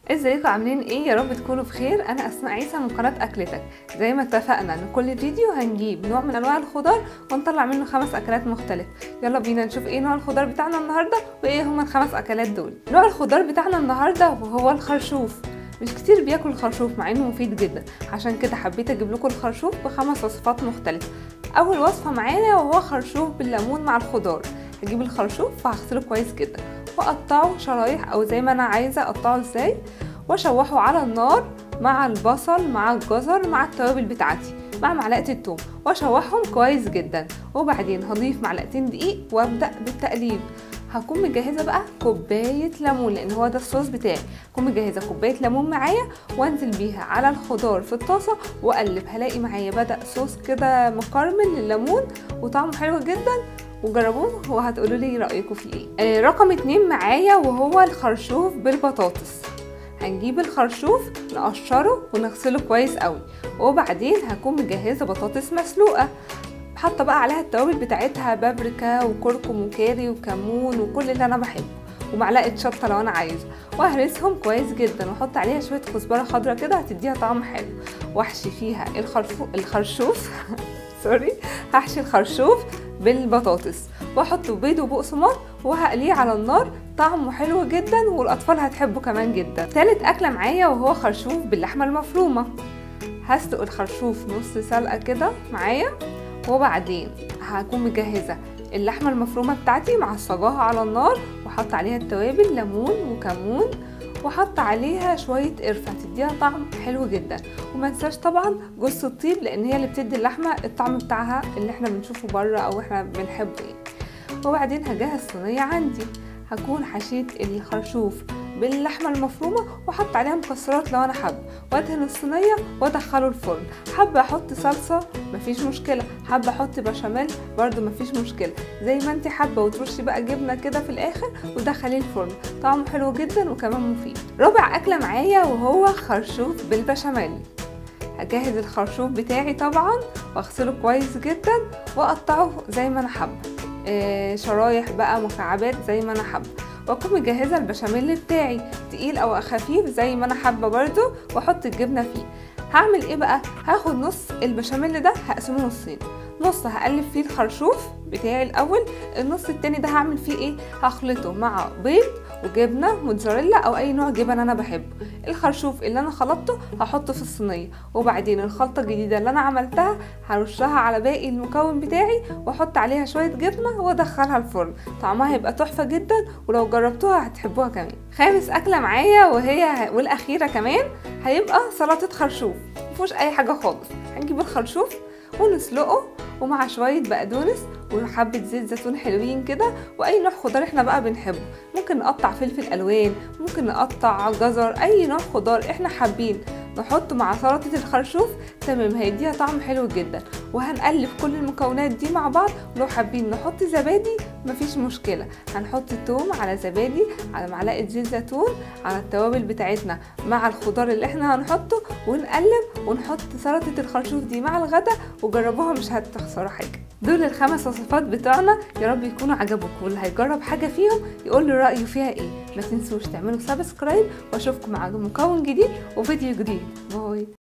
ازيكم عاملين ايه يا رب تكونوا بخير انا اسماء عيسى من قناه اكلتك زي ما اتفقنا ان كل فيديو هنجيب نوع من انواع الخضار ونطلع منه خمس اكلات مختلفه يلا بينا نشوف ايه نوع الخضار بتاعنا النهارده وايه هما الخمس اكلات دول نوع الخضار بتاعنا النهارده وهو الخرشوف مش كتير بياكل الخرشوف مع انه مفيد جدا عشان كده حبيت اجيب لكم الخرشوف بخمس وصفات مختلفه اول وصفه معانا وهو خرشوف بالليمون مع الخضار هجيب الخرشوف وهغسله كويس جدا واقطعه شرايح او زي ما انا عايزه اقطعه ازاي واشوحه على النار مع البصل مع الجزر مع التوابل بتاعتي مع معلقه الثوم واشوحهم كويس جدا وبعدين هضيف معلقتين دقيق وابدا بالتقليب هكون مجهزه بقى كوبايه ليمون لان هو ده الصوص بتاعي هكون مجهزه كوبايه ليمون معايا وانزل بيها على الخضار في الطاسه واقلب هلاقي معايا بدا صوص كده مكرمل لليمون وطعمه حلو جدا وجربوه وهتقولوا لي رايكم فيه ايه آه رقم اتنين معايا وهو الخرشوف بالبطاطس هنجيب الخرشوف نقشره ونغسله كويس قوي وبعدين هكون مجهزه بطاطس مسلوقه حاطه بقى عليها التوابل بتاعتها بابريكا وكركم وكاري وكمون وكل اللي انا بحبه ومعلقه شطه لو انا عايزه واهرسهم كويس جدا واحط عليها شويه كزبره خضراء كده هتديها طعم حلو واحشي فيها الخرشوف الخرشوف سوري هحشي الخرشوف بالبطاطس واحط بيض وبقسماط وهقليه على النار طعمه حلو جدا والاطفال هتحبه كمان جدا تالت اكله معايا وهو خرشوف باللحمه المفرومه هسلق الخرشوف نص سلقه كده معايا وبعدين هكون مجهزه اللحمه المفرومه بتاعتي معصجاها على النار واحط عليها التوابل ليمون وكمون واحط عليها شويه قرفه تديها طعم حلو جدا وما ننساش طبعا جوز الطيب لان هي اللي بتدي اللحمه الطعم بتاعها اللي احنا بنشوفه بره او احنا بنحبه ايه وبعدين هجهز صينيه عندي هكون حشيت الخرشوف باللحمه المفرومه واحط عليها مكسرات لو انا حابه وادهن الصينيه وادخله الفرن حابه احط صلصه مفيش مشكله حابه احط بشاميل برده مفيش مشكله زي ما انت حابه وترشي بقى جبنه كده في الاخر ودخليه الفرن طعمه حلو جدا وكمان مفيد رابع اكله معايا وهو خرشوف بالبشاميل هجهز الخرشوف بتاعي طبعا واغسله كويس جدا واقطعه زي ما انا حابه آه شرايح بقى مكعبات زي ما انا حابه واكون مجهزه البشاميل بتاعي تقيل او خفيف زي ما انا حابه برده واحط الجبنه فيه هعمل ايه بقى هاخد نص البشاميل ده هقسمه نصين نص هقلب فيه الخرشوف بتاعي الاول النص التاني ده هعمل فيه ايه هخلطه مع بيض وجبنه موتزاريلا او اي نوع جبن انا بحبه الخرشوف اللي انا خلطته هحطه في الصينيه وبعدين الخلطه الجديده اللي انا عملتها هرشها على باقي المكون بتاعي واحط عليها شويه جبنه وادخلها الفرن طعمها هيبقى تحفه جدا ولو جربتوها هتحبوها كمان خامس اكله معايا وهي والاخيره كمان هيبقى سلطه خرشوف مفيهوش اي حاجه خالص هنجيب الخرشوف ونسلقه ومع شويه بقدونس وحبه زيت زيتون حلوين كده واي نوع خضار احنا بقى بنحبه ممكن نقطع فلفل الوان ممكن نقطع جزر اي نوع خضار احنا حابين نحطه مع سلطه الخرشوف تمام هيديها طعم حلو جدا وهنقلب كل المكونات دي مع بعض ولو حابين نحط زبادي مفيش مشكله هنحط توم على زبادي على معلقه زيت زيتون على التوابل بتاعتنا مع الخضار اللي احنا هنحطه ونقلب ونحط سلطه الخرشوف دي مع الغدا وجربوها مش هتخسروا حاجه دول الخمس وصفات بتوعنا يا رب يكونوا عجبوكم واللي هيجرب حاجه فيهم يقول لي رايه فيها ايه ما تنسوش تعملوا سبسكرايب واشوفكم مع مكون جديد وفيديو جديد باي